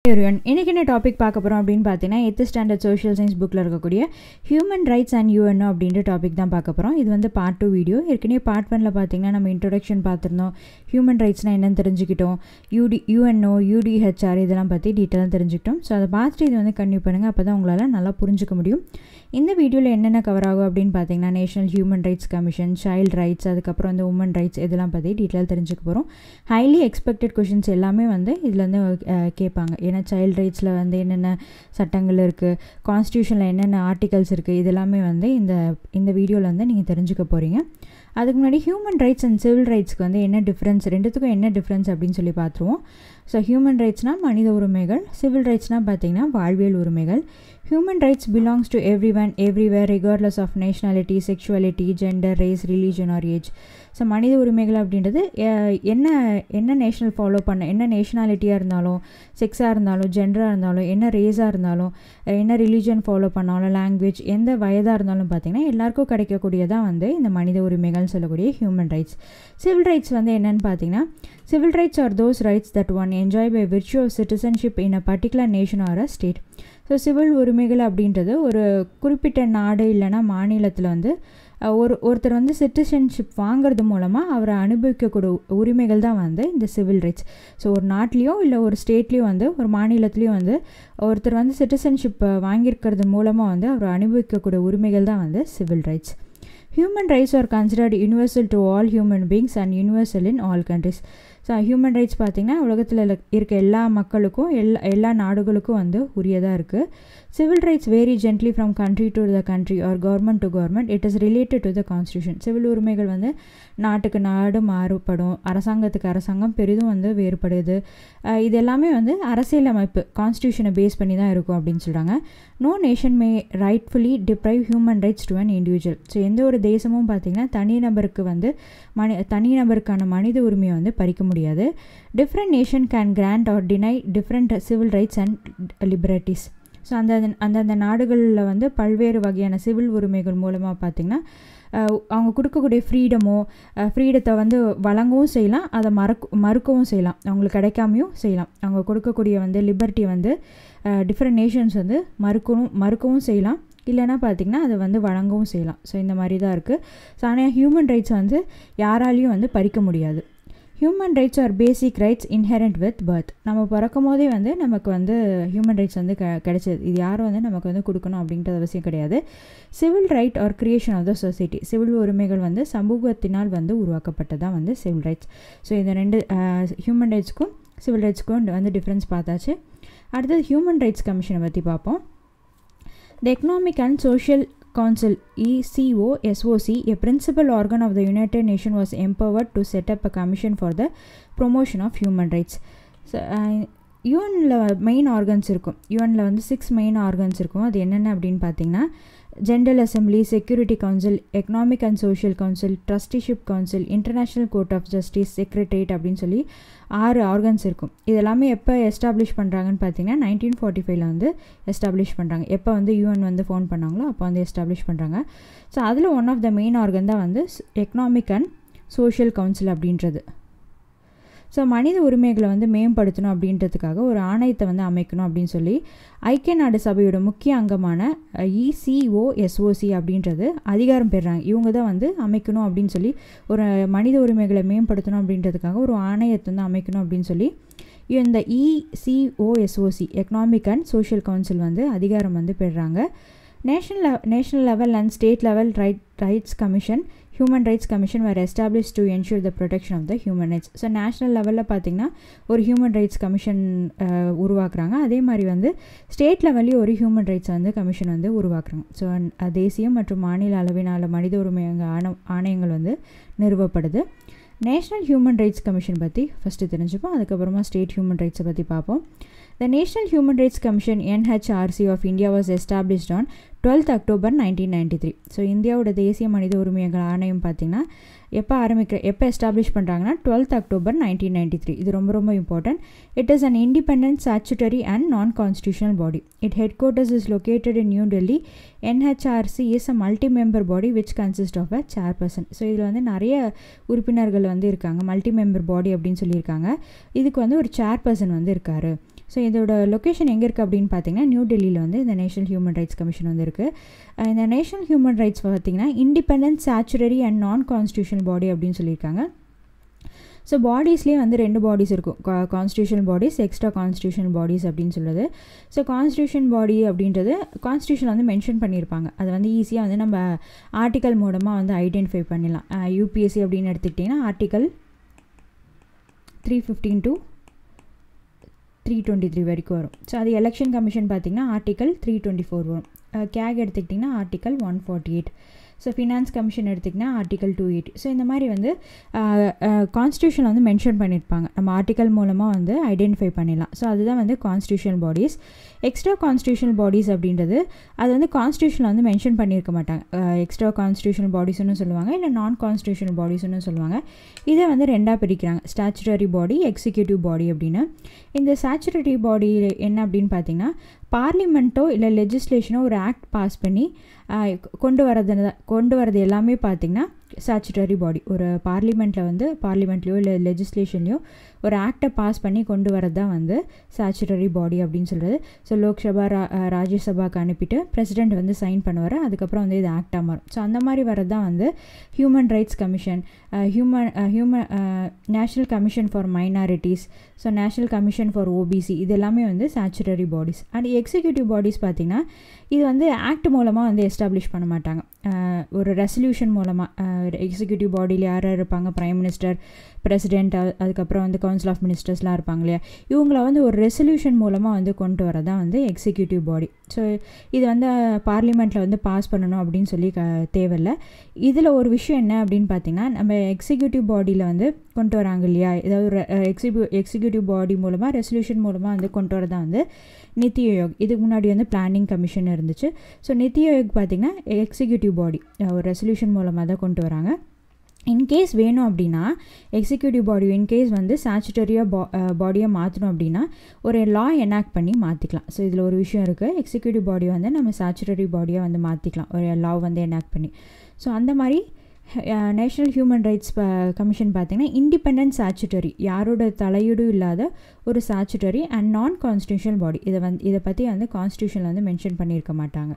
Everyone இன்றைக்கி என்ன topic பார்க்க போகிறோம் அப்படின்னு பார்த்தீங்கன்னா எத்து ஸ்டாண்டர்ட் சோஷியல் சயின்ஸ் புக்கில் இருக்கக்கூடிய ஹியூமன் ரைட்ஸ் அண்ட் யூஎன்ஓ அப்படின்ற டாபிக் தான் பார்க்க போகிறோம் இது வந்து பார்ட் டூ வீடியோ ஏற்கனவே பார்ட் ஒனில் பார்த்தீங்கன்னா நம்ம இன்ட்ரொடக்ஷன் பார்த்துருந்தோம் ஹியூமன் ரைட்ஸ்னால் என்னென்னு தெரிஞ்சுக்கிட்டோம் யூடி யூஎன்ஓ யூடிஹெச்ஆர் இதெல்லாம் பற்றி டீட்டெயிலாக தெரிஞ்சுக்கிட்டோம் ஸோ அதை பார்த்துட்டு இது வந்து கன்டினியூ பண்ணுங்கள் அப்போ தான் உங்களால் நல்லா புரிஞ்சுக்க முடியும் இந்த வீடியோவில் என்னென்ன கவர் ஆகும் அப்படின்னு பார்த்தீங்கன்னா national human rights commission child rights அதுக்கப்புறம் வந்து உமன் ரைட்ஸ் இதெல்லாம் பற்றி டீட்டெயில் தெரிஞ்சுக்க போகிறோம் ஹைலி எக்ஸ்பெக்டட் கொஷின்ஸ் எல்லாமே வந்து இதில் வந்து அஹ், கேட்பாங்க ஏன்னா சைல்டு ரைட்ஸில் வந்து என்னென்ன சட்டங்கள் இருக்குது கான்ஸ்டியூஷனில் என்னென்ன ஆர்டிகல்ஸ் இருக்குது இதெல்லாமே வந்து இந்த இந்த வீடியோவில் வந்து நீங்கள் தெரிஞ்சுக்க போகிறீங்க அதுக்கு முன்னாடி ஹியூமன் ரைட்ஸ் அண்ட் சிவில் ரைட்ஸ்க்கு வந்து என்ன டிஃப்ரென்ஸ் ரெண்டுத்துக்கும் என்ன டிஃப்ரென்ஸ் அப்படின்னு சொல்லி பார்த்துருவோம் ஸோ ஹியூமன் ரைட்ஸ்னால் மனித உரிமைகள் சிவில் ரைட்ஸ்னால் பார்த்தீங்கன்னா வாழ்வியல் உரிமைகள் human rights belongs to everyone everywhere regardless of nationality sexuality gender race religion or age so மனித உரிமைகள் அப்படின்றது அஹ், என்ன என்ன நேஷனல் ஃபாலோ பண்ண என்ன நேஷ்னாலிட்டியாக இருந்தாலும் செக்ஸாக இருந்தாலும் ஜெண்டராக இருந்தாலும் என்ன ரேஸாக இருந்தாலும் அஹ், என்ன ரிலீஜன் ஃபாலோ பண்ணாலும் லாங்குவேஜ் எந்த வயதாக இருந்தாலும் பார்த்தீங்கன்னா எல்லாருக்கும் கிடைக்கக்கூடியதான் வந்து இந்த மனித உரிமைகள்னு சொல்லக்கூடிய ஹியூமன் ரைட்ஸ் சிவில் ரைட்ஸ் வந்து என்னன்னு பார்த்தீங்கன்னா civil rights are those rights that one enjoy by virtue of citizenship in a particular nation or a state so civil உரிமைகள் அப்படின்றது ஒரு குறிப்பிட்ட நாடு இல்லைன்னா மாநிலத்தில் வந்து அஹ், ஒரு ஒருத்தர் வந்து சிட்டிசன்ஷிப் வாங்குறது மூலமாக அவரை அனுபவிக்கக்கூடிய உரிமைகள் தான் வந்து இந்த சிவில் ரைட்ஸ் ஸோ ஒரு நாட்டிலையோ இல்லை ஒரு ஸ்டேட்லேயோ வந்து ஒரு மாநிலத்துலேயும் வந்து ஒருத்தர் வந்து சிட்டிசன்ஷிப் வாங்கியிருக்கிறது மூலமாக வந்து அவர் அனுபவிக்கக்கூடிய உரிமைகள் தான் வந்து civil rights human rights are considered universal to all human beings and universal in all countries so human rights பார்த்திங்கன்னா உலகத்தில் இருக்க எல்லா மக்களுக்கும் எல்லா எல்லா நாடுகளுக்கும் வந்து உரியதாக இருக்குது civil rights vary gently from country to the country or government to government it is related to the constitution சிவில் உரிமைகள் வந்து நாட்டுக்கு நாடு மாறுபடும் அரசாங்கத்துக்கு அரசாங்கம் பெரிதும் வந்து வேறுபடுது அஹ் இது எல்லாமே வந்து அரசியலமைப்பு கான்ஸ்டியூஷனை பேஸ் பண்ணி தான் இருக்கும் அப்படின்னு சொல்கிறாங்க no nation may rightfully deprive human rights to an individual so எந்த ஒரு தேசமும் பார்த்திங்கன்னா தனிநபருக்கு வந்து மனி தனிநபருக்கான மனித உரிமையை வந்து பறிக்க முடியாது different nation can grant or deny different civil rights and liberties so அந்த அந்தந்த நாடுகளில் வந்து பல்வேறு வகையான சிவில் உரிமைகள் மூலமாக பார்த்திங்கன்னா அஹ், அவங்க கொடுக்கக்கூடிய ஃப்ரீடமோ ஃப்ரீடத்தை வந்து வழங்கவும் செய்யலாம் அதை மறக்க மறுக்கவும் செய்யலாம் அவங்களுக்கு கிடைக்காமையும் செய்யலாம் அவங்க கொடுக்கக்கூடிய வந்து லிபர்ட்டி வந்து டிஃப்ரெண்ட் நேஷன்ஸ் வந்து மறுக்கவும் மறுக்கவும் செய்யலாம் இல்லைன்னா பார்த்திங்கன்னா அதை வந்து வழங்கவும் செய்யலாம் ஸோ இந்த மாதிரி தான் இருக்குது ஸோ ஆனால் ஹியூமன் ரைட்ஸ் வந்து யாராலையும் வந்து பறிக்க முடியாது human rights are basic rights inherent with birth நம்ம பிறக்கும் போதே வந்து நமக்கு வந்து ஹியூமன் ரைட்ஸ் வந்து க கிடைச்சது இது யாரும் வந்து நமக்கு வந்து கொடுக்கணும் அப்படின்றது அவசியம் கிடையாது civil right are creation of the society சிவில் உரிமைகள் வந்து சமூகத்தினால் வந்து உருவாக்கப்பட்டதான் வந்து சிவில் ரைட்ஸ் ஸோ இந்த ரெண்டு ஹியூமன் ரைட்ஸ்க்கும் சிவில் ரைட்ஸ்க்கும் வந்து டிஃப்ரென்ஸ் பார்த்தாச்சு அடுத்தது ஹியூமன் ரைட்ஸ் கமிஷனை பற்றி பார்ப்போம் The Economic and Social Council ECO SOC, a principal organ of the United Nations, was empowered to set up a commission for the promotion of human rights. So, uh, யூஎனில் main organs இருக்கும் யூஎனில் வந்து six main organs இருக்கும் அது என்னென்ன அப்படின்னு பார்த்தீங்கன்னா general assembly security council economic and social council trusteeship council international court of justice secretariat அப்படின்னு சொல்லி ஆறு ஆர்கன்ஸ் இருக்கும் இது எல்லாமே எப்போ எஸ்டாப்ளிஷ் பண்ணுறாங்கன்னு பார்த்தீங்கன்னா நைன்டீன் ஃபார்ட்டி ஃபைவ்ல வந்து எஸ்டாப்ளிஷ் பண்ணுறாங்க எப்போ வந்து யூஎன் வந்து ஃபோன் பண்ணாங்களோ அப்போ வந்து எஸ்டாப்ளிஷ் பண்ணுறாங்க ஸோ அதில் one of the main organ தான் வந்து எக்கனாமிக் அண்ட் சோஷியல் கவுன்சில் அப்படின்றது ஸோ மனித உரிமைகளை வந்து மேம்படுத்தணும் அப்படின்றதுக்காக ஒரு ஆணையத்தை வந்து அமைக்கணும் அப்படின்னு சொல்லி ஐக்கிய நாடு சபையோட முக்கிய அங்கமான இசிஓஎஸ்ஓசி அப்படின்றது அதிகாரம் பெறுறாங்க இவங்க தான் வந்து அமைக்கணும் அப்படின்னு சொல்லி ஒரு மனித உரிமைகளை மேம்படுத்தணும் அப்படின்றதுக்காக ஒரு ஆணையத்தை வந்து அமைக்கணும் அப்படின்னு சொல்லி இந்த ECOSOC economic and social council வந்து அதிகாரம் வந்து பெறுறாங்க national level national level and state level right rights commission human rights commission வேறு establish to ensure the protection of the human rights so national லெவலில் பார்த்திங்கன்னா ஒரு ஹியூமன் ரைட்ஸ் கமிஷன் உருவாக்குறாங்க அதே மாதிரி வந்து ஸ்டேட் லெவல்லையும் ஒரு ஹியூமன் ரைட்ஸ் வந்து கமிஷன் வந்து உருவாக்குறாங்க ஸோ தேசியம் மற்றும் மாநில அளவிலான மனித உரிமை ஆண ஆணையங்கள் வந்து நிறுவப்படுது நேஷ்னல் ஹியூமன் ரைட்ஸ் கமிஷன் பற்றி ஃபஸ்ட்டு தெரிஞ்சுப்போம் அதுக்கப்புறமா ஸ்டேட் ஹியூமன் ரைட்ஸை பற்றி பார்ப்போம் The National Human Rights Commission NHRC of India was established on 12th October nineteen ninety three so இந்தியாவோட தேசிய மனித உரிமைகள் ஆணையம் பார்த்திங்கன்னா எப்போ ஆரம்பிக்கிற எப்போ எஸ்டாப்ளிஷ் பண்ணுறாங்கன்னா twelfth October nineteen ninety three இது ரொம்ப ரொம்ப important it is an independent statutory and non constitutional body it headquarters is located in New Delhi NHRC is a multi member body which consist of a chairperson so இதில் வந்து நிறைய உறுப்பினர்கள் வந்து இருக்காங்க multi member பாடி அப்படின்னு சொல்லியிருக்காங்க இதுக்கு வந்து ஒரு சேர்பர்சன் வந்து இருக்கார் ஸோ இதோட லொக்கேஷன் எங்கே இருக்குது அப்படின்னு பார்த்தீங்கன்னா நியூ டெல்லியில் வந்து இந்த நேஷனல் ஹியூமன் ரைட்ஸ் கமிஷன் வந்து இருக்குது இந்த நேஷனல் ஹியூமன் ரைட்ஸ் பார்த்திங்கன்னா independent statutory and non constitutional body அப்படின்னு சொல்லியிருக்காங்க ஸோ பாடிஸ்லேயே வந்து ரெண்டு பாடிஸ் இருக்கும் constitution bodies extra constitution bodies அப்படின்னு சொல்லுது ஸோ கான்ஸ்டியூஷன் பாடி அப்படின்றது கான்ஸ்டியூஷன் வந்து மென்ஷன் பண்ணியிருப்பாங்க அதை வந்து ஈஸியாக வந்து நம்ம ஆர்டிக்கல் மூலமாக வந்து ஐடென்டிஃபை பண்ணிடலாம் யூபிஎஸ்சி அப்படின்னு எடுத்துக்கிட்டிங்கன்னா article three fifteen to three twenty three வரைக்கும் வரும் ஸோ அது எலெக்ஷன் கமிஷன் பார்த்திங்கன்னா ஆர்டிக்கல் த்ரீ டுவெண்ட்டி ஃபோர் வரும் கேக் எடுத்துக்கிட்டிங்கன்னா article one forty eight so finance commission எடுத்திங்கன்னா ஆர்டிக்கல் டூ எயிட் ஸோ இந்த மாதிரி வந்து கான்ஸ்டியூஷன் வந்து மென்ஷன் பண்ணியிருப்பாங்க நம்ம ஆர்டிக்கல் மூலமாக வந்து ஐடென்டிஃபை பண்ணிடலாம் ஸோ அதுதான் வந்து constitution bodies extra constitutional bodies அப்படின்றது அது வந்து கான்ஸ்டியூஷனில் வந்து மென்ஷன் பண்ணியிருக்க மாட்டாங்க எக்ஸ்ட்ரா கான்ஸ்டியூஷனல் பாடிஸ்னு சொல்லுவாங்க இல்லை நான் கான்ஸ்டியூஷனல் பாடிஸ்னு சொல்லுவாங்க இதை வந்து ரெண்டாக பிரிக்கிறாங்க ஸ்டாச்சுரரி பாடி எக்ஸிக்யூட்டிவ் பாடி அப்படின்னு இந்த ஸ்டாச்சுரரி பாடி என்ன அப்படின்னு பார்த்தீங்கன்னா பார்லிமெண்ட்டோ இல்லை லெஜிஸ்லேஷனோ ஒரு ஆக்ட் பாஸ் பண்ணி கொண்டு வரது கொண்டு வரது எல்லாமே பார்த்திங்கன்னா ஸ்டாச்சுட்டரி பாடி ஒரு பார்லிமெண்ட்டில் வந்து பார்லிமெண்ட்லேயோ இல்லை லெஜிஸ்லேஷன்லேயோ ஒரு ஆக்டை பாஸ் பண்ணி கொண்டு வரது தான் வந்து ஸ்டாச்சுட்டரி பாடி அப்படின்னு சொல்கிறது ஸோ லோக்சபா ரா ராஜ்யசபாவுக்கு அனுப்பிட்டு பிரசிடெண்ட் வந்து சைன் பண்ணுவார் அதுக்கப்புறம் வந்து இது ஆக்டாக மாறும் ஸோ அந்த மாதிரி வரது தான் வந்து human rights commission human human national commission for minorities so national commission for OBC இது எல்லாமே வந்து statutory bodies and executive bodies பார்த்திங்கன்னா இது வந்து ஆக்ட் மூலமாக வந்து எஸ்டாப்ளிஷ் பண்ண மாட்டாங்க ஒரு ரெசல்யூஷன் மூலமாக எக்ஸிக்யூட்டிவ் பாடியில் யார் யார் இருப்பாங்க ப்ரைம் மினிஸ்டர் பிரசிடென்ட் அதுக்கப்புறம் வந்து கவுன்சில் ஆஃப் மினிஸ்டர்ஸ்லாம் இருப்பாங்க இல்லையா இவங்கள வந்து ஒரு ரெசல்யூஷன் மூலமாக வந்து கொண்டு வரதான் வந்து எக்ஸிக்யூட்டிவ் பாடி ஸோ இது வந்து பார்லிமெண்ட்டில் வந்து பாஸ் பண்ணணும் அப்படின்னு சொல்லி க தேவையில்லை இதில் ஒரு விஷயம் என்ன அப்படின்னு பார்த்தீங்கன்னா நம்ம எக்ஸிக்யூட்டிவ் பாடியில் வந்து கொண்டு வராங்க இல்லையா ஏதாவது ஒரு எக்ஸிக்யூ எக்ஸிக்யூட்டிவ் பாடி மூலமாக ரெசல்யூஷன் மூலமாக வந்து கொண்டு வரதான் வந்து நித்தி ஆயோக் இதுக்கு முன்னாடி வந்து பிளானிங் கமிஷன் இருந்துச்சு ஸோ நித்தி ஆயோக் பார்த்திங்கன்னா எக்ஸிக்யூட்டிவ் பாடி ஒரு ரெசல்யூஷன் மூலமாக தான் கொண்டு வராங்க இன்கேஸ் வேணும் அப்படின்னா எக்ஸிக்யூட்டிவ் பாடி இன்கேஸ் வந்து சாச்சுட்டரியாக பா பாடியை மாற்றணும் அப்படின்னா ஒரு லா எனாக்ட் பண்ணி மாற்றிக்கலாம் ஸோ இதில் ஒரு விஷயம் இருக்குது எக்ஸிக்யூட்டிவ் பாடி வந்து நம்ம சாச்சுட்டரி பாடியாக வந்து மாற்றிக்கலாம் ஒரு லா வந்து எனாக்ட் பண்ணி ஸோ அந்த மாதிரி நேஷ்னல் ஹியூமன் ரைட்ஸ் கமிஷன் பார்த்திங்கன்னா இண்டிபெண்ட் சாச்சுட்டரி யாரோட தலையீடும் இல்லாத ஒரு சாச்சுட்டரி அண்ட் நான் கான்ஸ்டியூஷனல் பாடி இதை வந்து இதை பற்றி வந்து கான்ஸ்டியூஷனில் வந்து மென்ஷன் பண்ணியிருக்க மாட்டாங்க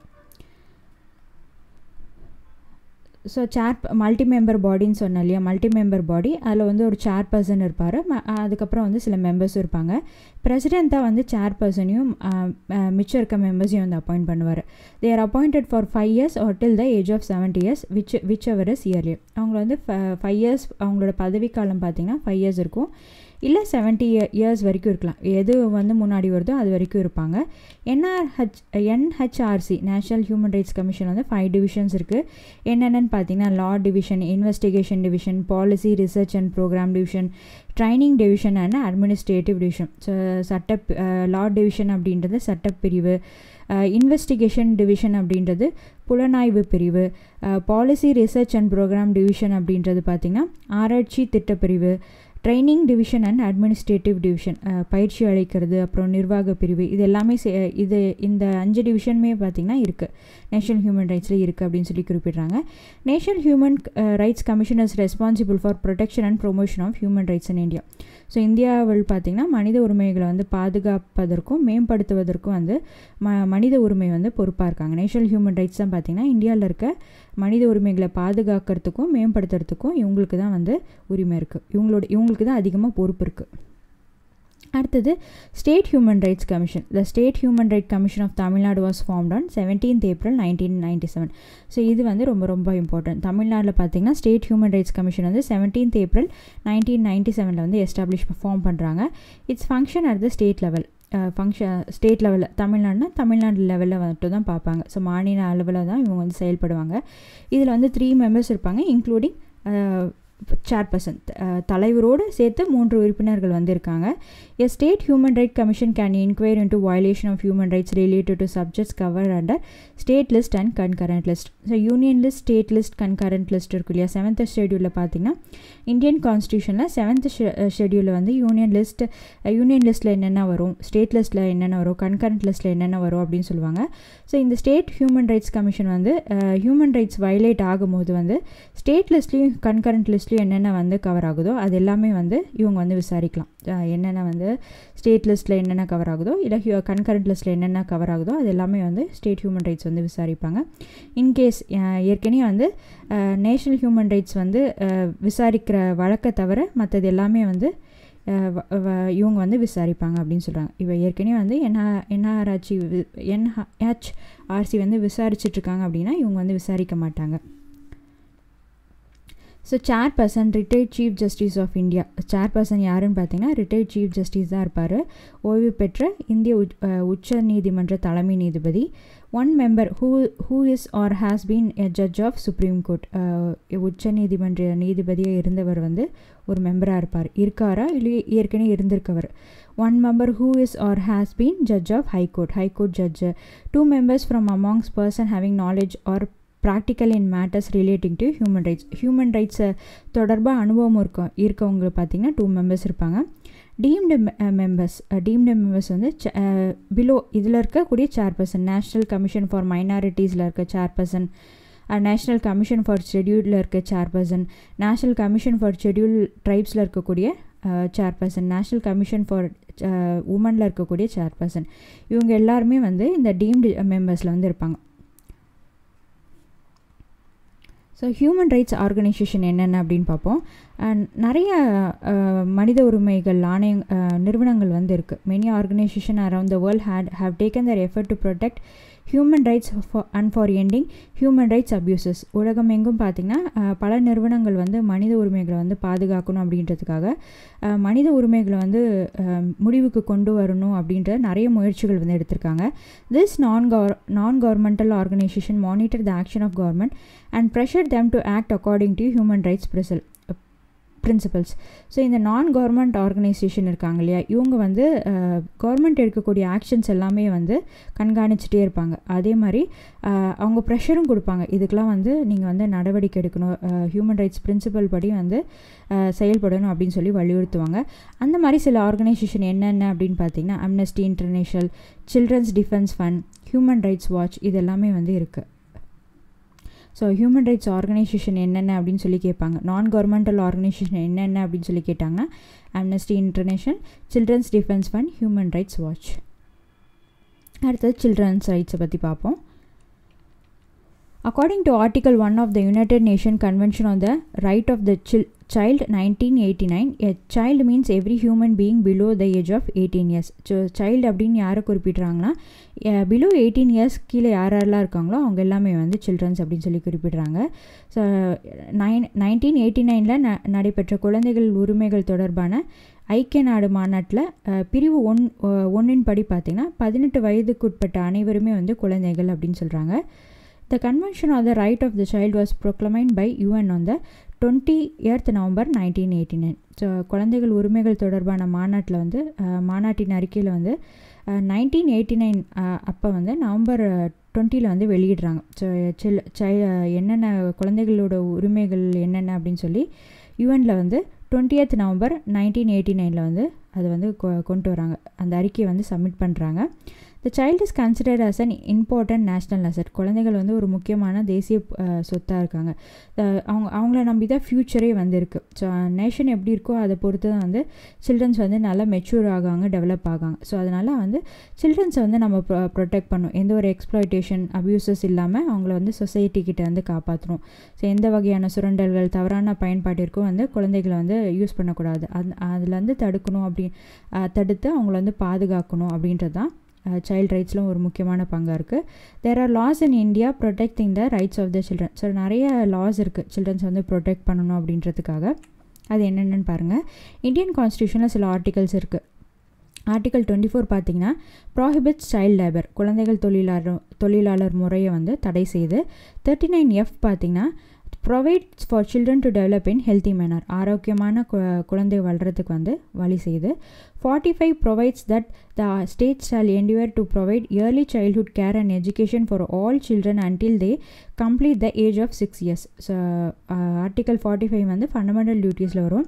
ஸோ சேர் மல்டி மெம்பர் பாடின்னு சொன்னேன் இல்லையா மல்டி மெம்பர் பாடி அதில் வந்து ஒரு சேர் பர்சன் இருப்பார் அதுக்கப்புறம் வந்து சில மெம்பர்ஸும் இருப்பாங்க பிரசிடெண்ட் தான் வந்து சேர் பர்சனையும் மிச்சம் இருக்க மெம்பர்ஸையும் வந்து அப்பாயிண்ட் பண்ணுவார் they're appointed for five years or till the age of seventy years which whichever is earlier அவங்கள வந்து ஃபைவ் இயர்ஸ் அவங்களோட பதவிக்காலம் பார்த்திங்கன்னா ஃபைவ் இயர்ஸ் இருக்கும் இல்லை செவன்ட்டி இயர்ஸ் வரைக்கும் இருக்கலாம் எது வந்து முன்னாடி வருதோ அது வரைக்கும் இருப்பாங்க NRH NHRC national human rights commission வந்து ஃபைவ் டிவிஷன்ஸ் இருக்குது என்னென்னு பார்த்தீங்கன்னா law division investigation division policy research and program division training division and administrative division so சட்ட லா டிவிஷன் அப்படின்றது சட்டப்பிரிவு இன்வெஸ்டிகேஷன் டிவிஷன் அப்படின்றது புலனாய்வு பிரிவு policy research and program division அப்படின்றது பார்த்திங்கன்னா ஆராய்ச்சி திட்டப்பிரிவு training division and administrative division பயிற்சி அளிக்கிறது அப்புறம் நிர்வாக பிரிவு இது எல்லாமே இது இந்த அஞ்சு டிவிஷனுமே பார்த்திங்கன்னா இருக்குது நேஷனல் ஹியூமன் ரைட்ஸில் இருக்குது அப்படின்னு சொல்லி குறிப்பிட்றாங்க national human rights commission is responsible for protection and promotion of human rights in India so இந்தியாவில் பார்த்திங்கன்னா மனித உரிமைகளை வந்து பாதுகாப்பதற்கும் மேம்படுத்துவதற்கும் வந்து ம மனித உரிமை வந்து பொறுப்பாக இருக்காங்க நேஷனல் ஹியூமன் ரைட்ஸ் தான் பார்த்திங்கன்னா இந்தியாவில் இருக்க மனித உரிமைகளை பாதுகாக்கிறதுக்கும் மேம்படுத்துறதுக்கும் இவங்களுக்கு தான் வந்து உரிமை இருக்குது இவங்களோட இவங்களுக்கு தான் அதிகமாக பொறுப்பு இருக்குது அடுத்தது state human rights commission the state human right commission of Tamil Nadu was formed on seventeenth April nineteen ninety seven so இது வந்து ரொம்ப ரொம்ப இம்பார்ட்டன்ட் தமிழ்நாட்டில் பார்த்தீங்கன்னா ஸ்டேட் ஹியூமன் ரைட்ஸ் கமிஷன் வந்து செவன்டீன்த் ஏப்ரல் நைன்டீன் நைன்டி செவனில் வந்து எஸ்டாப்ளிஷ் ஃபார்ம் பண்ணுறாங்க its function at the state level function state லெவலில் தமிழ்நாடுனா தமிழ்நாடு லெவலில் மட்டும் தான் பார்ப்பாங்க ஸோ மாநில அளவில் தான் இவங்க வந்து செயல்படுவாங்க இதில் வந்து த்ரீ மெம்பர்ஸ் இருப்பாங்க இன்க்ளூடிங் சேர்பர்சன் தலைவரோடு சேர்த்து மூன்று உறுப்பினர்கள் வந்திருக்காங்க a state human right commission can enquire into violation of human rights related to subjects cover under state list and concurrent list so union list state list concurrent list இருக்கு இல்லையா seventh ஷெடியூலில் பார்த்தீங்கன்னா Indian கான்ஸ்டியூஷனில் seventh ஷெடியூலில் வந்து union list union லிஸ்ட்டில் என்னென்ன வரும் state லிஸ்ட்டில் என்னென்ன வரும் கன்கரண்ட் லிஸ்ட்டில் என்னென்ன வரும் அப்படின்னு சொல்லுவாங்க ஸோ இந்த ஸ்டேட் ஹியூமன் ரைட்ஸ் கமிஷன் வந்து ஹியூமன் ரைட்ஸ் வயலேட் ஆகும்போது வந்து ஸ்டேட் லிஸ்ட்லேயும் கன்கரண்ட் லிஸ்ட்லேயும் லிஸ்ட்லேயும் என்னென்ன வந்து கவர் ஆகுதோ அது எல்லாமே வந்து இவங்க வந்து விசாரிக்கலாம் என்னென்ன வந்து ஸ்டேட் லிஸ்ட்டில் என்னென்ன கவர் ஆகுதோ இல்லை ஹியூ கன்கரண்ட் லிஸ்ட்டில் என்னென்ன கவர் ஆகுதோ அது எல்லாமே வந்து ஸ்டேட் ஹியூமன் ரைட்ஸ் வந்து விசாரிப்பாங்க இன்கேஸ் ஏற்கனவே வந்து நேஷ்னல் ஹியூமன் ரைட்ஸ் வந்து விசாரிக்கிற வழக்கை தவிர மற்றது எல்லாமே வந்து இவங்க வந்து விசாரிப்பாங்க அப்படின்னு சொல்கிறாங்க இவ ஏற்கனவே வந்து என்ஆ என்ஆர்ஆர்சி என்ஹெச்ஆர்சி வந்து விசாரிச்சிட்ருக்காங்க அப்படின்னா இவங்க வந்து விசாரிக்க மாட்டாங்க so chairperson retired chief justice of India chairperson யாருன்னு பார்த்தீங்கன்னா ரிட்டையர்ட் சீஃப் ஜஸ்டிஸ் தான் இருப்பார் ஓய்வு பெற்ற இந்திய உச்ச நீதிமன்ற தலைமை நீதிபதி one member who who is or has been a judge of supreme court உச்ச நீதிமன்ற நீதிபதியாக இருந்தவர் வந்து ஒரு மெம்பராக இருப்பார் இருக்காரா இல்லை ஏற்கனவே இருந்திருக்கவர் one member who is or has been judge of high court high court judge two members from amongst person having knowledge or practical in matters relating to human rights human ரைட்ஸை தொடர்பாக அனுபவம் இருக்க இருக்கவங்க பார்த்திங்கன்னா டூ மெம்பர்ஸ் இருப்பாங்க deemed members deemed members வந்து below இதில் இருக்கக்கூடிய சேர்பர்சன் நேஷ்னல் கமிஷன் ஃபார் மைனாரிட்டிஸில் இருக்க சேர்பர்சன் நேஷ்னல் கமிஷன் ஃபார் ஷெடியூலில் இருக்க chairperson national commission for schedule ட்ரைப்ஸில் இருக்கக்கூடிய சேர்பர்சன் நேஷ்னல் கமிஷன் ஃபார் உமனில் இருக்கக்கூடிய சேர்பர்சன் இவங்க எல்லாருமே வந்து இந்த டீம்டு மெம்பர்ஸில் வந்து இருப்பாங்க ஸோ ஹியூமன் ரைட்ஸ் ஆர்கனைசேஷன் என்னென்ன அப்படின்னு பார்ப்போம் நிறைய மனித உரிமைகள் ஆணைய நிறுவனங்கள் வந்து இருக்குது many organisation around the world had have taken their effort to protect human rights and for எண்டிங் ஹியூமன் ரைட்ஸ் அப்யூசஸ் உலகம் எங்கும் பார்த்திங்கன்னா பல நிறுவனங்கள் வந்து மனித உரிமைகளை வந்து பாதுகாக்கணும் அப்படின்றதுக்காக மனித உரிமைகளை வந்து முடிவுக்கு கொண்டு வரணும் அப்படின்ற நிறைய முயற்சிகள் வந்து எடுத்திருக்காங்க this non gov non governmental organisation monitor the action of government and pressure them to act according to human rights principles principles so இந்த நான் கவர்மெண்ட் ஆர்கனைசேஷன் இருக்காங்க இல்லையா இவங்க வந்து கவர்மெண்ட் எடுக்கக்கூடிய ஆக்ஷன்ஸ் எல்லாமே வந்து கண்காணிச்சிட்டே இருப்பாங்க அதே மாதிரி அவங்க ப்ரெஷரும் கொடுப்பாங்க இதுக்கெலாம் வந்து நீங்கள் வந்து நடவடிக்கை எடுக்கணும் ஹியூமன் ரைட்ஸ் பிரின்சிபல் படி வந்து செயல்படணும் அப்படின்னு சொல்லி வலியுறுத்துவாங்க அந்த மாதிரி சில ஆர்கனைசேஷன் என்னென்ன அப்படின்னு பார்த்தீங்கன்னா Amnesty International children's defence fund human rights watch இது எல்லாமே வந்து இருக்குது ஸோ ஹியூமன் ரைட்ஸ் ஆர்கனைசேஷன் என்னென்ன அப்படின்னு சொல்லி கேட்பாங்க நான் கவர்மெண்டல் ஆர்கனைசேஷன் என்னென்ன அப்படின்னு சொல்லி கேட்டாங்கன்னா Amnesty International children's defence fund human rights watch அடுத்தது சில்ட்ரன்ஸ் ரைட்ஸை பற்றி பார்ப்போம் according to article one of the United Nation convention on the right of the child child nineteen eighty nine a child means every human being below the age of eighteen years so child அப்படின்னு யாரை குறிப்பிட்றாங்கன்னா below eighteen years கீழே யார் யாரெல்லாம் இருக்காங்களோ அவங்க எல்லாமே வந்து children's அப்படின்னு சொல்லி குறிப்பிட்றாங்க ஸோ நைன் நைன்டீன் எயிட்டி நைனில் ந நடைபெற்ற குழந்தைகள் உரிமைகள் தொடர்பான ஐக்கிய நாடு மாநாட்டில் பிரிவு ஒன் ஒன்றின் படி பார்த்திங்கன்னா பதினெட்டு வயதுக்குட்பட்ட அனைவருமே வந்து குழந்தைகள் அப்படின்னு சொல்கிறாங்க The Convention on the Right of the Child was proclaimed by UN on the twentieth November nineteen eighty nine so குழந்தைகள் உரிமைகள் தொடர்பான மாநாட்டில் வந்து மாநாட்டின் அறிக்கையில் வந்து நைன்டீன் எயிட்டி நைன் அப்போ வந்து நவம்பர் டுவெண்ட்டியில் வந்து வெளியிடுறாங்க ஸோ சில் சை என்னென்ன குழந்தைகளோட உரிமைகள் என்னென்ன அப்படின்னு சொல்லி யூஎனில் வந்து டுவெண்ட்டியத் நவம்பர் நைன்டீன் எயிட்டி நைனில் வந்து அது வந்து கொண்டு வராங்க அந்த அறிக்கையை வந்து சப்மிட் பண்ணுறாங்க the child is considered as an important national asset குழந்தைகள் வந்து ஒரு முக்கியமான தேசிய சொத்தாக இருக்காங்க அவங்க அவங்கள நம்பி தான் ஃப்யூச்சரே வந்து இருக்குது ஸோ நேஷன் எப்படி இருக்கோ அதை பொறுத்து தான் வந்து சில்ட்ரன்ஸ் வந்து நல்லா மெச்சூர் ஆகாங்க டெவலப் ஆகாங்க ஸோ அதனால் வந்து சில்ட்ரன்ஸை வந்து நம்ம ப்ரொடெக்ட் பண்ணணும் எந்த ஒரு எக்ஸ்ப்ளாய்டேஷன் அப்யூசஸ் இல்லாமல் அவங்கள வந்து சொசைட்டி கிட்ட வந்து காப்பாற்றணும் ஸோ எந்த வகையான சுரண்டல்கள் தவறான பயன்பாட்டிற்கும் வந்து குழந்தைகளை வந்து யூஸ் பண்ணக்கூடாது அந் அதில் வந்து தடுக்கணும் அப்படி தடுத்து அவங்கள வந்து பாதுகாக்கணும் அப்படின்றது தான் சைல்ட் ரைட்ஸில் ஒரு முக்கியமான பங்காக இருக்குது there are laws in India protecting the rights of the children so நிறைய லாஸ் இருக்குது சில்ட்ரன்ஸ் வந்து ப்ரொடெக்ட் பண்ணணும் அப்படின்றதுக்காக அது என்னென்னு பாருங்கள் இந்தியன் கான்ஸ்டியூஷனில் சில ஆர்டிகல்ஸ் இருக்குது ஆர்டிகல் டுவெண்ட்டி ஃபோர் பார்த்தீங்கன்னா ப்ராஹிபிட்ஸ் சைல்ட் லேபர் குழந்தைகள் தொழிலாளர் தொழிலாளர் முறையை வந்து தடை செய்து தேர்ட்டி நைன் எஃப் பார்த்தீங்கன்னா provides for children to develop in healthy manner ஆரோக்கியமான குழந்தை வளர்கிறதுக்கு வந்து வழி செய்து forty five provides that the state shall endure to provide early childhood care and education for all children until they complete the age of six years so article forty five வந்து fundamental டியூட்டிஸில் வரும்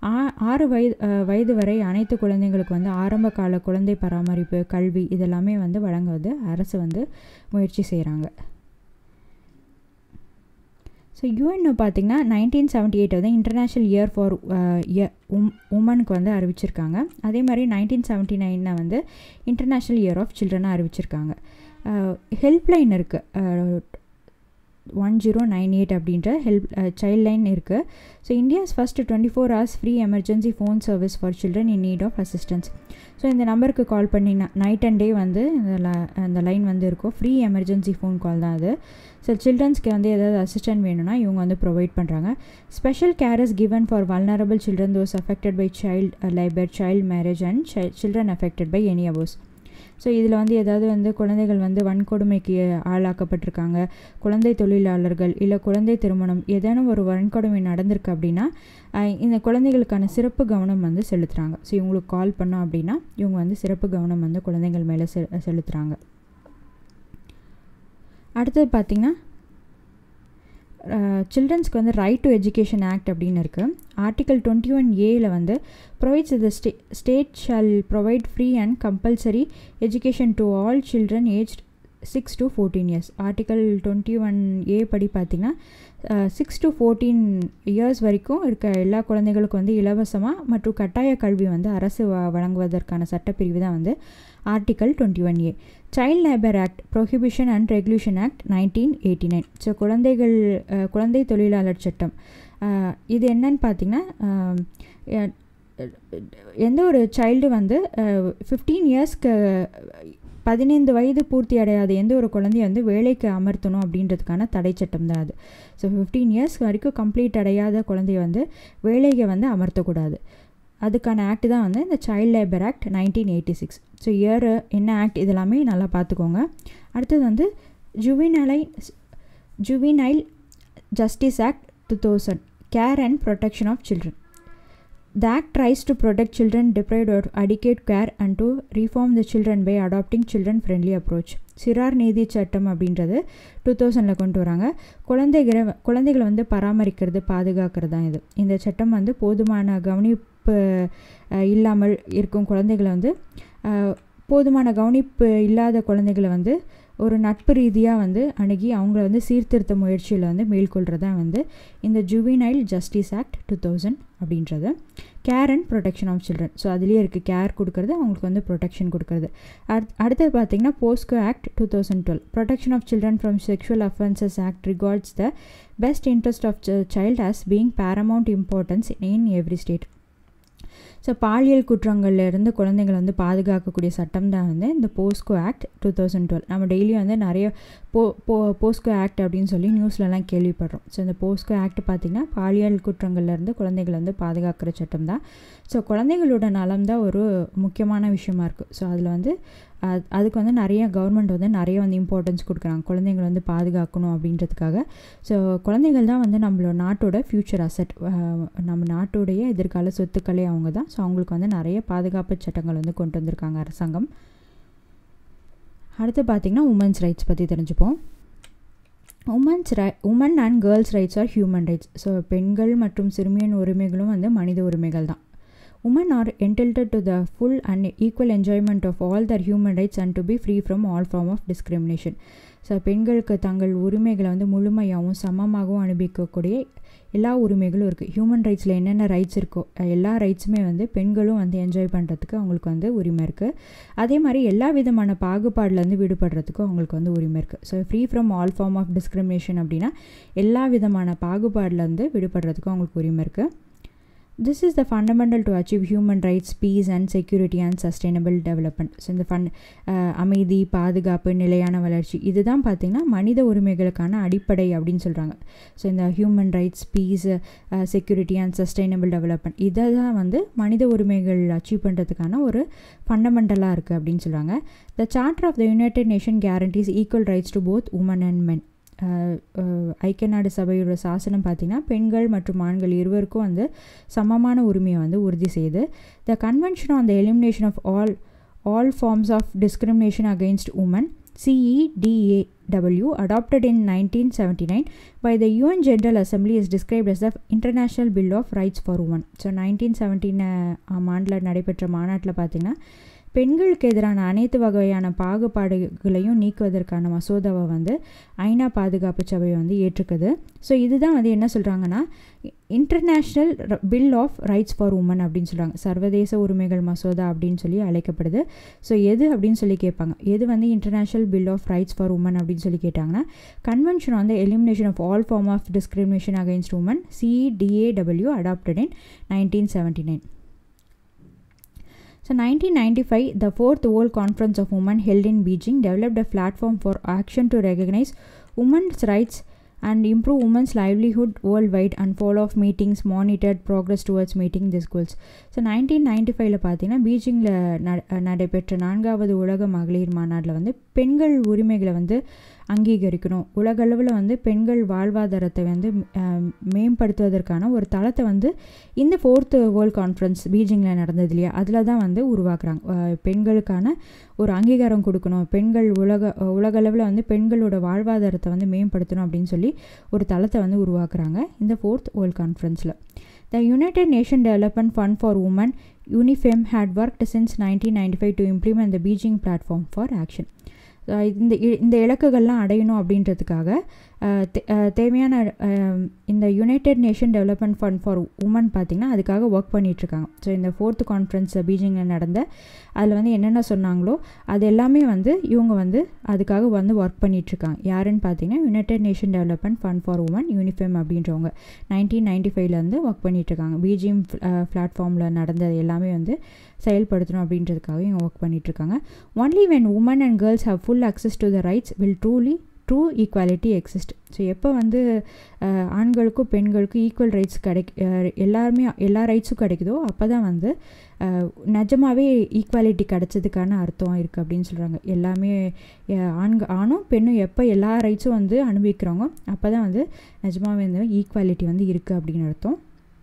ஆறு வயது வயது வரை அனைத்து குழந்தைங்களுக்கு வந்து ஆரம்ப கால குழந்தை பராமரிப்பு கல்வி இதெல்லாமே வந்து வழங்குவது அரசு வந்து முயற்சி செய்கிறாங்க ஸோ யூஎன்ஓ பார்த்திங்கன்னா நைன்டீன் செவன்ட்டி எயிட் வந்து இன்டர்நேஷ்னல் இயர் ஃபார் உம் உமனுக்கு வந்து அறிவிச்சிருக்காங்க அதே மாதிரி நைன்டீன் செவன்ட்டி நைனில் வந்து இன்டர்நேஷ்னல் இயர் ஆஃப் சில்ட்ரனாக அறிவிச்சிருக்காங்க ஹெல்ப்லைன் இருக்குது ஒன் ஜீரோ நைன் எயிட் அப்படின்ற ஹெல்ப் சைல்ட் லைன் இருக்குது so India's first twenty four hours free emergency phone service for children in need of assistance so இந்த நம்பருக்கு கால் பண்ணிங்கன்னா நைட் அண்ட் டே வந்து இந்த அந்த லைன் வந்து இருக்கும் ஃப்ரீ எமர்ஜென்சி ஃபோன் கால் தான் அது ஸோ சில்ட்ரன்ஸ்க்கு வந்து ஏதாவது அசிஸ்டன்ட் வேணும்னா இவங்க வந்து ப்ரொவைட் பண்ணுறாங்க special care is given for vulnerable children those affected by child labour child marriage and children affected by any abuse so இதில் வந்து ஏதாவது வந்து குழந்தைகள் வந்து வன்கொடுமைக்கு ஆளாக்கப்பட்டிருக்காங்க குழந்தை தொழிலாளர்கள் இல்லை குழந்தை திருமணம் ஏதேனும் ஒரு வன்கொடுமை நடந்திருக்கு அப்படின்னா இந்த குழந்தைகளுக்கான சிறப்பு கவனம் வந்து செலுத்துகிறாங்க ஸோ இவங்களுக்கு கால் பண்ணோம் அப்படின்னா இவங்க வந்து சிறப்பு கவனம் வந்து குழந்தைகள் மேலே செ செலுத்துகிறாங்க அடுத்தது பார்த்திங்கன்னா சில்ட்ரன்ஸ்க்கு வந்து ரைட் டு எஜுகேஷன் ஆக்ட் அப்படின்னு இருக்குது ஆர்டிகல் டுவெண்ட்டி ஒன் ஏயில் வந்து provides the stay state shall provide free and compulsory education to all children age six to fourteen years article twenty one A படி பார்த்திங்கன்னா சிக்ஸ் டு ஃபோர்டீன் இயர்ஸ் வரைக்கும் இருக்க எல்லா குழந்தைகளுக்கும் வந்து இலவசமாக மற்றும் கட்டாய கல்வி வந்து அரசு வ வழங்குவதற்கான சட்டப்பிரிவு தான் வந்து article twenty one A child labour act prohibition and regulation act nineteen eighty nine so குழந்தைகள் குழந்தை தொழிலாளர் சட்டம் இது என்னன்னு பார்த்திங்கன்னா எந்த ஒரு சைல்டு வந்து ஃபிஃப்டீன் இயர்ஸ்க்கு பதினைந்து வயது பூர்த்தி அடையாத எந்த ஒரு குழந்தைய வந்து வேலைக்கு அமர்த்தணும் அப்படின்றதுக்கான தடை சட்டம் தான் அது ஸோ ஃபிஃப்டீன் இயர்ஸ் வரைக்கும் கம்ப்ளீட் அடையாத குழந்தைய வந்து வேலையை வந்து அமர்த்தக்கூடாது அதுக்கான ஆக்ட் தான் வந்து இந்த child labour act nineteen eighty six so year என்ன ஆக்ட் இதெல்லாமே நல்லா பார்த்துக்கோங்க அடுத்தது வந்து ஜுவினலை juvenile justice act two thousand care and protection of children The Act tries to protect children deprived of adequate care and to reform the children by adopting children-friendly approach. சிறார் நீதி சட்டம் அப்படின்றது டூ தௌசண்டில் கொண்டு வராங்க குழந்தைகளை குழந்தைகளை வந்து பராமரிக்கிறது பாதுகாக்கிறது தான் இது இந்த சட்டம் வந்து போதுமான கவனிப்பு இல்லாமல் இருக்கும் குழந்தைகளை வந்து போதுமான கவனிப்பு இல்லாத குழந்தைகளை வந்து ஒரு நட்பு ரீதியாக வந்து அணுகி அவங்கள வந்து சீர்திருத்த முயற்சியில் வந்து மேற்கொள்கிறது தான் வந்து இந்த juvenile justice act two thousand அப்படின்றது care and protection of children so அதுலேயே இருக்குது கேர் கொடுக்குறது அவங்களுக்கு வந்து ப்ரொடெக்ஷன் கொடுக்குறது அடுத் அடுத்தது பார்த்திங்கன்னா POCSO act two thousand twelve protection of children from sexual offences act regards the best interest of child as being paramount importance in every state so பாலியல் குற்றங்கள்லேருந்து குழந்தைங்களை வந்து பாதுகாக்கக்கூடிய சட்டம் தான் வந்து இந்த POCSO act two thousand twelve நம்ம டெய்லியும் வந்து நிறைய போ போ போஸ்கோ ஆக்ட் அப்படின்னு சொல்லி நியூஸ்லலாம் கேள்விப்படுறோம் ஸோ இந்த போஸ்கோ ஆக்ட் பார்த்திங்கன்னா பாலியல் குற்றங்கள்லேருந்து குழந்தைகளை வந்து பாதுகாக்கிற சட்டம் தான் ஸோ குழந்தைகளோட நலம் தான் ஒரு முக்கியமான விஷயமா இருக்குது ஸோ அதில் வந்து அதுக்கு வந்து நிறைய கவர்மெண்ட் வந்து நிறைய வந்து இம்பார்ட்டன்ஸ் கொடுக்குறாங்க குழந்தைங்களை வந்து பாதுகாக்கணும் அப்படின்றதுக்காக ஸோ குழந்தைகள் தான் வந்து நம்மளோட நாட்டோட ஃப்யூச்சர் அசட் நம்ம நாட்டோடைய எதிர்கால சொத்துக்களே அவங்க தான் ஸோ அவங்களுக்கு வந்து நிறைய பாதுகாப்பு சட்டங்கள் வந்து கொண்டு வந்திருக்காங்க அரசாங்கம் அடுத்து பார்த்திங்கன்னா உமன்ஸ் ரைட்ஸ் பற்றி தெரிஞ்சுப்போம் women's right women and girls rights are human rights so பெண்கள் மற்றும் சிறுமியின் உரிமைகளும் வந்து மனித உரிமைகள் தான் women are entitled to the full and equal enjoyment of all their human rights and to be free from all form of discrimination so பெண்களுக்கு தங்கள் உரிமைகளை வந்து முழுமையாகவும் சமமாகவும் அனுபவிக்கக்கூடிய எல்லா உரிமைகளும் இருக்குது ஹியூமன் ரைட்ஸில் என்னென்ன ரைட்ஸ் இருக்கோ எல்லா ரைட்ஸுமே வந்து பெண்களும் வந்து என்ஜாய் பண்ணுறதுக்கு அவங்களுக்கு வந்து உரிமை இருக்குது அதே மாதிரி எல்லா விதமான பாகுபாடுலேருந்து விடுபடுறதுக்கும் அவங்களுக்கு வந்து உரிமை இருக்குது so free from all form of discrimination அப்படின்னா எல்லா விதமான பாகுபாடுலேருந்து விடுபடுறதுக்கும் அவங்களுக்கு உரிமை இருக்குது this is the fundamental to achieve human rights peace and security and sustainable development so இந்த ஃபண்ட் அமைதி பாதுகாப்பு நிலையான வளர்ச்சி இதுதான் பார்த்திங்கன்னா மனித உரிமைகளுக்கான அடிப்படை அப்படின்னு சொல்கிறாங்க ஸோ இந்த human rights peace security and sustainable development இதை தான் வந்து மனித உரிமைகள் அச்சீவ் பண்ணுறதுக்கான ஒரு ஃபண்டமெண்டலாக இருக்குது அப்படின்னு சொல்கிறாங்க the charter of the United Nation guarantees equal rights to both women and men ஐக்கிய நாடு சபையோட சாசனம் பார்த்திங்கன்னா பெண்கள் மற்றும் ஆண்கள் இருவருக்கும் வந்து சமமான உரிமையை வந்து உறுதி செய்து the convention on the elimination of all all forms of discrimination against women CEDAW adopted in 1979 by the UN General Assembly is described as the International Bill of Rights for Women. So nineteen seventeen ஆண்டில் நடைபெற்ற மாநாட்டில் பார்த்திங்கன்னா பெண்களுக்கு எதிரான அனைத்து வகையான பாகுபாடுகளையும் நீக்குவதற்கான மசோதாவை வந்து ஐநா பாதுகாப்பு சபை வந்து ஏற்றுக்குது ஸோ இதுதான் வந்து என்ன சொல்கிறாங்கன்னா international bill of rights for women அப்படின்னு சொல்கிறாங்க சர்வதேச உரிமைகள் மசோதா அப்படின்னு சொல்லி அழைக்கப்படுது ஸோ எது அப்படின்னு சொல்லி கேட்பாங்க எது வந்து international bill of rights for women அப்படின்னு சொல்லி கேட்டாங்கன்னா convention on the elimination of all form of discrimination against women CEDAW adopted in nineteen seventy nine So 1995, the Fourth World Conference of Women held in Beijing developed a platform for action to recognize women's rights and improve women's livelihood worldwide and follow up meetings monitored progress towards meeting these goals so nineteen ninety ஃபைவ்ல பார்த்தீங்கன்னா பீஜிங்கில் நடைபெற்ற நான்காவது உலக மகளிர் மாநாட்டில் வந்து பெண்கள் உரிமைகளை வந்து அங்கீகரிக்கணும் உலகளவில் வந்து பெண்கள் வாழ்வாதாரத்தை வந்து மேம்படுத்துவதற்கான ஒரு தளத்தை வந்து இந்த ஃபோர்த்து வேர்ல்ட் கான்ஃபரன்ஸ் பீஜிங்கில் நடந்தது இல்லையா அதில் தான் வந்து உருவாக்குறாங்க பெண்களுக்கான ஒரு அங்கீகாரம் கொடுக்கணும் பெண்கள் உலக உலகளவில் வந்து பெண்களோட வாழ்வாதாரத்தை வந்து மேம்படுத்தணும் அப்படின்னு சொல்லி ஒரு தளத்தை வந்து உருவாக்குறாங்க இந்த ஃபோர்த் வேர்ல்ட் கான்ஃபரன்ஸில் The United Nations Development Fund for Women, UNIFEM, had worked since 1995 to implement the Beijing Platform for Action. இந்த இந்த இலக்குகள்லாம் அடையணும் அப்படின்றதுக்காக தேவையான இந்த United Nation development fund for women பார்த்திங்கன்னா அதுக்காக ஒர்க் பண்ணிகிட்ருக்காங்க ஸோ இந்த ஃபோர்த்து கான்ஃபரன்ஸ் பீஜிங்கில் நடந்த அதில் வந்து என்னென்ன சொன்னாங்களோ அது எல்லாமே வந்து இவங்க வந்து அதுக்காக வந்து ஒர்க் பண்ணிகிட்ருக்காங்க யாருன்னு பார்த்தீங்கன்னா United Nation development fund for women UNIFEM அப்படின்றவங்க நைன்டீன் நைன்டி ஃபைவ்லேருந்து ஒர்க் பண்ணிகிட்ருக்காங்க பீஜிங் பிளாட்ஃபார்மில் நடந்தது எல்லாமே வந்து செயல்படுத்தணும் அப்படின்றதுக்காக இவங்க ஒர்க் பண்ணிகிட்ருக்காங்க only when women and girls have full access to the rights will truly true equality exist so எப்போ வந்து ஆண்களுக்கும் பெண்களுக்கும் ஈக்குவல் ரைட்ஸ் கிடைக் எல்லாருமே எல்லா ரைட்ஸும் கிடைக்குதோ அப்போ தான் வந்து நிஜமாகவே ஈக்குவாலிட்டி கிடச்சதுக்கான அர்த்தம் இருக்குது அப்படின்னு சொல்கிறாங்க எல்லாமே ஆண்கள் ஆணும் பெண்ணும் எப்போ எல்லா ரைட்ஸும் வந்து அனுபவிக்கிறாங்க அப்போ தான் வந்து நிஜமாகவே வந்து ஈக்குவாலிட்டி வந்து இருக்குது அப்படின்னு அர்த்தம்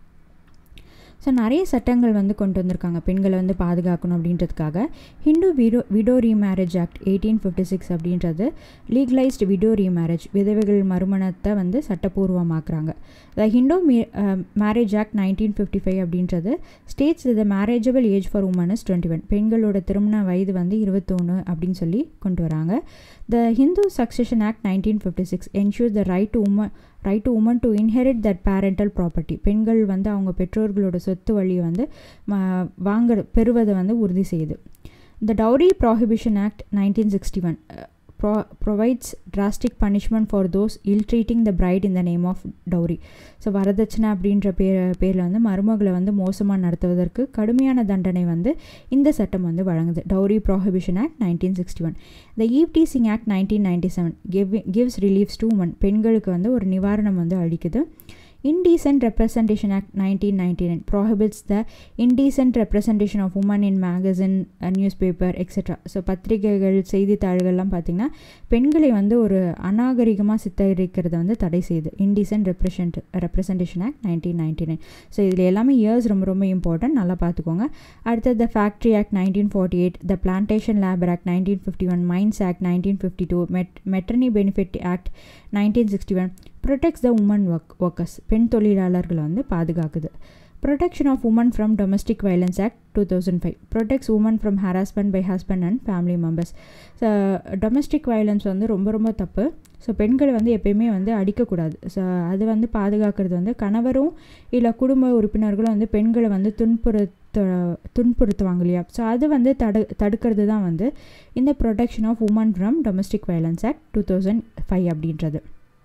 ஸோ நிறைய சட்டங்கள் வந்து கொண்டு வந்திருக்காங்க பெண்களை வந்து பாதுகாக்கணும் அப்படின்றதுக்காக Hindu widow widow remarriage act eighteen fifty six அப்படின்றது லீகலைஸ்டு விடோ ரீமேரேஜ் விதவைகள் மறுமணத்தை வந்து சட்டப்பூர்வமாக்குறாங்க the Hindu me marriage act nineteen fifty five அப்படின்றது states the marriageable age for women is twenty one பெண்களோட திருமண வயது வந்து இருபத்தொன்று அப்படின்னு சொல்லி கொண்டு வராங்க the Hindu succession act nineteen fifty six ensure the right to women right to women to inherit that parental property பெண்கள் வந்து அவங்க பெற்றோர்களோட சொத்து வழியை வந்து வாங்க பெறுவதை வந்து உறுதி செய்யுது the dowry prohibition act nineteen sixty one pro provides drastic punishment for those ill treating the bride in the name of dowry so வரதட்சணை அப்படின்ற பேர் பேரில் வந்து மருமகளை வந்து மோசமாக நடத்துவதற்கு கடுமையான தண்டனை வந்து இந்த சட்டம் வந்து வழங்குது dowry prohibition act nineteen sixty one the eve teasing act nineteen ninety seven give gives reliefs to women பெண்களுக்கு வந்து ஒரு நிவாரணம் வந்து அளிக்குது Indecent Representation Act 1999 prohibits the indecent representation of women in magazine, uh, newspaper, etc. So பத்திரிகைகள் செய்தித்தாள்கள்லாம் பார்த்திங்கன்னா பெண்களை வந்து ஒரு அநாகரிகமாக சித்தரிக்கிறத வந்து தடை செய்யுது indecent represent representation act nineteen ninety nine so இதில் எல்லாமே இயர்ஸ் ரொம்ப ரொம்ப இம்பார்ட்டன்ட் நல்லா பார்த்துக்கோங்க அடுத்தது the factory act nineteen forty eight the plantation labour act nineteen fifty one mines act nineteen fifty two met maternity benefit act nineteen sixty one protects the women work workers பெண் தொழிலாளர்களை வந்து பாதுகாக்குது protection of women from domestic violence act two thousand five protects women from harassment by husband and family members so domestic violence வந்து ரொம்ப ரொம்ப தப்பு so பெண்களை வந்து எப்பயுமே வந்து அடிக்கக்கூடாது ஸோ அது வந்து பாதுகாக்கிறது வந்து கணவரும் இல்லை குடும்ப உறுப்பினர்களும் வந்து பெண்களை வந்து துன்புறுத்த துன்புறுத்துவாங்க இல்லையா ஸோ அது வந்து தடு தடுக்கிறது தான் வந்து இந்த protection of women from domestic violence act two thousand five அப்படின்றது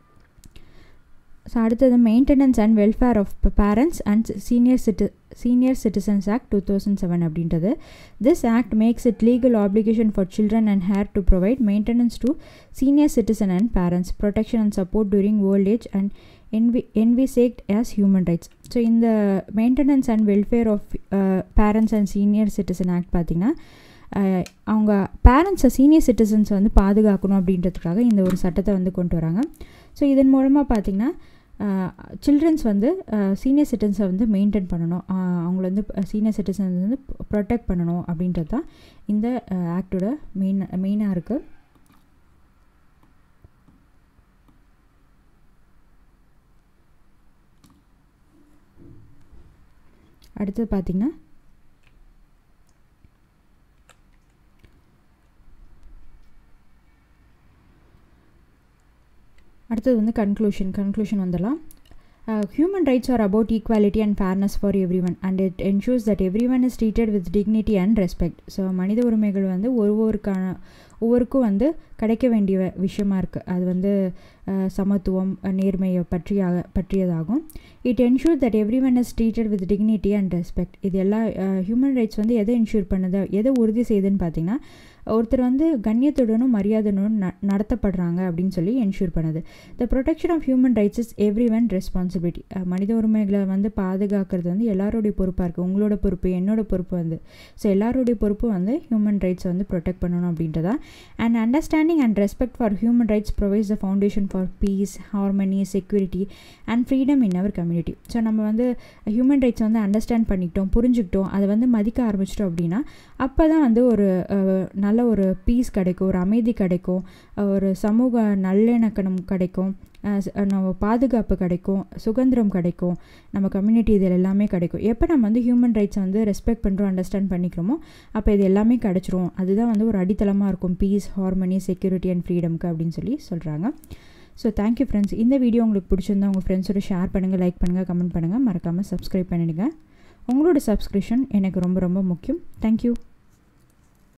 ஸோ அடுத்தது maintenance and welfare of parents and senior city senior citizens act two thousand seven அப்படின்றது this act makes it legal application for children and heir to provide maintenance to senior citizen and parents protection and support during old age and envi envisaged as human rights so இந்த maintenance and welfare of parents and senior citizen act பார்த்திங்கன்னா அவங்க பேரண்ட்ஸை senior citizens வந்து பாதுகாக்கணும் அப்படின்றதுக்காக இந்த ஒரு சட்டத்தை வந்து கொண்டு வராங்க ஸோ இதன் மூலமாக பார்த்திங்கன்னா சில்ட்ரன்ஸ் வந்து சீனியர் சிட்டிசன்ஸை வந்து மெயின்டைன் பண்ணணும் அவங்கள வந்து சீனியர் சிட்டிசன்ஸ் வந்து ப்ரொடெக்ட் பண்ணணும் அப்படின்றது தான் இந்த ஆக்டோட மெயின் மெயினாக இருக்குது அடுத்தது பார்த்திங்கன்னா அடுத்தது வந்து கன்க்ளூஷன் கன்க்ளூஷன் வந்துடலாம் human rights are about equality and fairness for everyone and it ensures that everyone is treated with dignity and respect so மனித உரிமைகள் வந்து ஒவ்வொருக்கான ஒவ்வொருக்கும் வந்து கிடைக்க வேண்டிய விஷயமா இருக்குது அது வந்து சமத்துவம் நேர்மையை பற்றிய பற்றியதாகும் it ensure that everyone is treated with dignity and respect இது எல்லா ஹியூமன் ரைட்ஸ் வந்து எதை இன்ஷூர் பண்ணுது எதை உறுதி செய்யுதுன்னு பார்த்தீங்கன்னா ஒருத்தர் வந்து கண்ணியத்துடனும் மரியாதையுடனும் ந நடத்தப்படுறாங்க அப்படின்னு சொல்லி என்ஷூர் பண்ணுது the protection of human rights is everyone responsibility மனித உரிமைகளை வந்து பாதுகாக்கிறது வந்து எல்லாருடைய பொறுப்பாக இருக்குது உங்களோட பொறுப்பு என்னோட பொறுப்பு வந்து ஸோ எல்லாருடைய பொறுப்பு வந்து ஹியூமன் ரைட்ஸை வந்து ப்ரொடெக்ட் பண்ணணும் அப்படின்றதா and understanding and respect for human rights provides the foundation for peace harmony security and freedom in our community so நம்ம வந்து ஹியூமன் ரைட்ஸ் வந்து அண்டர்ஸ்டாண்ட் பண்ணிக்கிட்டோம் புரிஞ்சுக்கிட்டோம் அதை வந்து மதிக்க ஆரம்பிச்சிட்டோம் அப்படின்னா அப்போ தான் வந்து ஒரு நல்ல ஒரு பீஸ் கிடைக்கும் ஒரு அமைதி கிடைக்கும் ஒரு சமூக நல்லிணக்கணம் கிடைக்கும் நம்ம பாதுகாப்பு கிடைக்கும் சுதந்திரம் கிடைக்கும் நம்ம கம்யூனிட்டி இதில் எல்லாமே கிடைக்கும் எப்போ நம்ம வந்து ஹியூமன் ரைட்ஸை வந்து ரெஸ்பெக்ட் பண்ணுறோம் அண்டர்ஸ்டாண்ட் பண்ணிக்கிறோமோ அப்போ இது எல்லாமே கிடச்சிரும் அதுதான் வந்து ஒரு அடித்தளமாக இருக்கும் பீஸ் ஹார்மனி செக்யூரிட்டி அண்ட் ஃப்ரீடம்க்கு அப்படின்னு சொல்லி சொல்கிறாங்க ஸோ தேங்க்யூ ஃப்ரெண்ட்ஸ் இந்த வீடியோ உங்களுக்கு பிடிச்சிருந்தா உங்கள் ஃப்ரெண்ட்ஸோட ஷேர் பண்ணுங்கள் லைக் பண்ணுங்கள் கமெண்ட் பண்ணுங்கள் மறக்காமல் சப்ஸ்கிரைப் பண்ணிடுங்க உங்களோட சப்ஸ்கிரிப்ஷன் எனக்கு ரொம்ப ரொம்ப முக்கியம் தேங்க்யூ